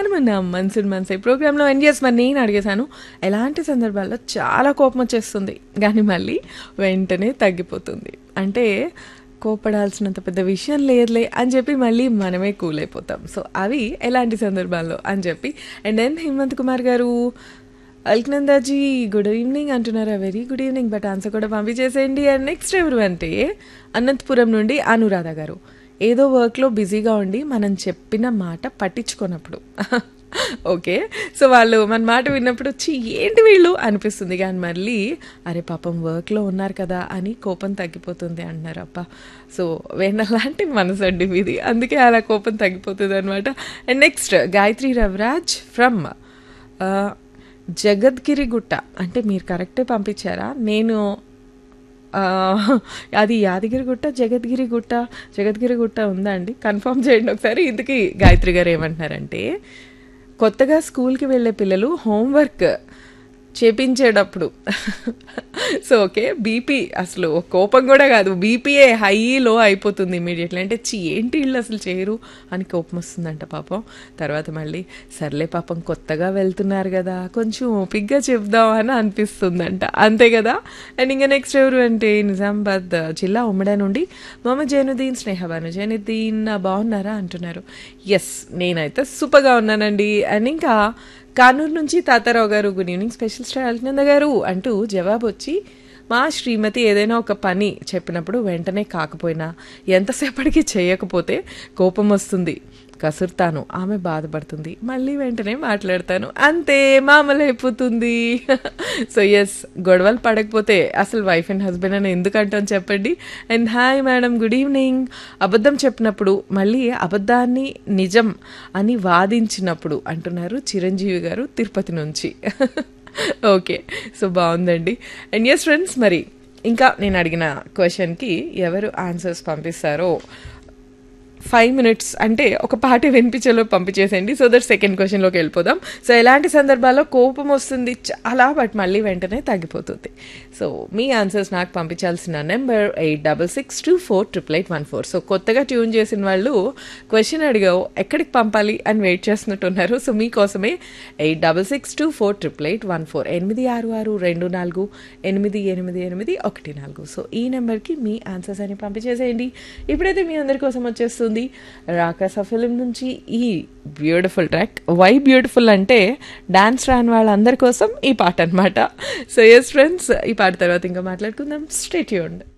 మనమున్నాం మన్సూన్ మన్సై ప్రోగ్రాంలో ఎండ్ చేసి మరి నేను అడిగేశాను ఎలాంటి సందర్భాల్లో చాలా కోపం వచ్చేస్తుంది కానీ మళ్ళీ వెంటనే తగ్గిపోతుంది అంటే కోపడాల్సినంత పెద్ద విషయం లేదులే అని చెప్పి మళ్ళీ మనమే కూల్ అయిపోతాం సో అవి ఎలాంటి సందర్భాల్లో అని చెప్పి అండ్ దెన్ హేమంత్ కుమార్ గారు అల్కనందాజీ గుడ్ ఈవినింగ్ అంటున్నారా very good evening but answer కూడా పంపించేసేయండి అండ్ నెక్స్ట్ ఎవరు అంటే అనంతపురం నుండి అనురాధ గారు ఏదో వర్క్లో బిజీగా ఉండి మనం చెప్పిన మాట పట్టించుకున్నప్పుడు ఓకే సో వాళ్ళు మన మాట విన్నప్పుడు వచ్చి ఏంటి వీళ్ళు అనిపిస్తుంది కానీ మళ్ళీ అరే పాపం వర్క్లో ఉన్నారు కదా అని కోపం తగ్గిపోతుంది అంటున్నారు అప్ప సో వేణలాంటి మనసు అండి ఇది అందుకే అలా కోపం తగ్గిపోతుంది అనమాట and next Gayatri Raviraj from Jagadgirigutta అంటే మీరు కరెక్టే పంపించారా నేను ఆ, అది యాదగిరి గుట్ట జగద్గిరి గుట్ట జగద్గిరి గుట్ట ఉందా అండి కన్ఫర్మ్ చేయండి ఒకసారి ఇందుకు గాయత్రి గారు ఏమంటున్నారంటే కొత్తగా స్కూల్కి వెళ్ళే పిల్లలు హోంవర్క్ చేపించేటప్పుడు సో ఓకే బీపీ అసలు కోపం కూడా కాదు బీపీఏ హై లో అయిపోతుంది ఇమీడియట్లీ అంటే చి ఏంటి వీళ్ళు అసలు చేయరు అని కోపం వస్తుందంట పాపం తర్వాత మళ్ళీ సర్లే పాపం కొత్తగా వెళ్తున్నారు కదా కొంచెం ఓపిగ్గా చెప్దాం అని అనిపిస్తుందంట అంతే కదా అండ్ ఇంకా నెక్స్ట్ ఎవరు అంటే నిజామాబాద్ జిల్లా ఉమ్మడి నుండి మొహమ్మద్ జైనుద్దీన్ స్నేహబాను జైనుద్దీన్ బాగున్నారా అంటున్నారు ఎస్ నేనైతే సూపర్గా ఉన్నానండి అండ్ ఇంకా కానూరు నుంచి తాతారావు గారు good evening special star Alkananda గారు అంటూ జవాబు వచ్చి మా శ్రీమతి ఏదైనా ఒక పని చెప్పినప్పుడు వెంటనే కాకపోయినా ఎంతసేపటికి చేయకపోతే కోపం వస్తుంది కసురుతాను ఆమె బాధపడుతుంది మళ్ళీ వెంటనే మాట్లాడతాను అంతే మామూలు అయిపోతుంది సో ఎస్ గొడవలు పడకపోతే అసలు వైఫ్ అండ్ హస్బెండ్ అని ఎందుకు అంటాం చెప్పండి and hi madam good evening అబద్ధం చెప్పినప్పుడు మళ్ళీ అబద్ధాన్ని నిజం అని వాదించినప్పుడు అంటున్నారు చిరంజీవి గారు తిరుపతి నుంచి ఓకే సో బాగుందండి అండ్ ఎస్ ఫ్రెండ్స్ మరి ఇంకా నేను అడిగిన క్వశ్చన్కి ఎవరు ఆన్సర్స్ పంపిస్తారో ఫైవ్ మినిట్స్ అంటే ఒక పాట వినిపించేలో పంపించేసేయండి సో దట్ సెకండ్ క్వశ్చన్లోకి వెళ్ళిపోదాం సో ఎలాంటి సందర్భాల్లో కోపం వస్తుంది చాలా బట్ మళ్ళీ వెంటనే తగ్గిపోతుంది సో మీ ఆన్సర్స్ నాకు పంపించాల్సిన number eight double six two four triple eight one four so కొత్తగా ట్యూన్ చేసిన వాళ్ళు క్వశ్చన్ అడిగావు ఎక్కడికి పంపాలి అని వెయిట్ చేస్తున్నట్టున్నారు సో మీకోసమే eight double six two four triple eight one four ఎనిమిది ఆరు ఆరు రెండు నాలుగు ఎనిమిది ఎనిమిది ఎనిమిది ఒకటి నాలుగు సో ఈ నెంబర్కి మీ ఆన్సర్స్ అని పంపించేసేయండి ఇప్పుడైతే మీ అందరి కోసం వచ్చేస్తుంది రాకాస ఫిలిం నుంచి ఈ బ్యూటిఫుల్ ట్రాక్ వై బ్యూటిఫుల్ అంటే డాన్స్ రాని వాళ్ళందరి కోసం ఈ పాట అనమాట సో ఎస్ ఫ్రెండ్స్ ఈ పాట తర్వాత ఇంకా మాట్లాడుకుందాం స్టేట్యూండ్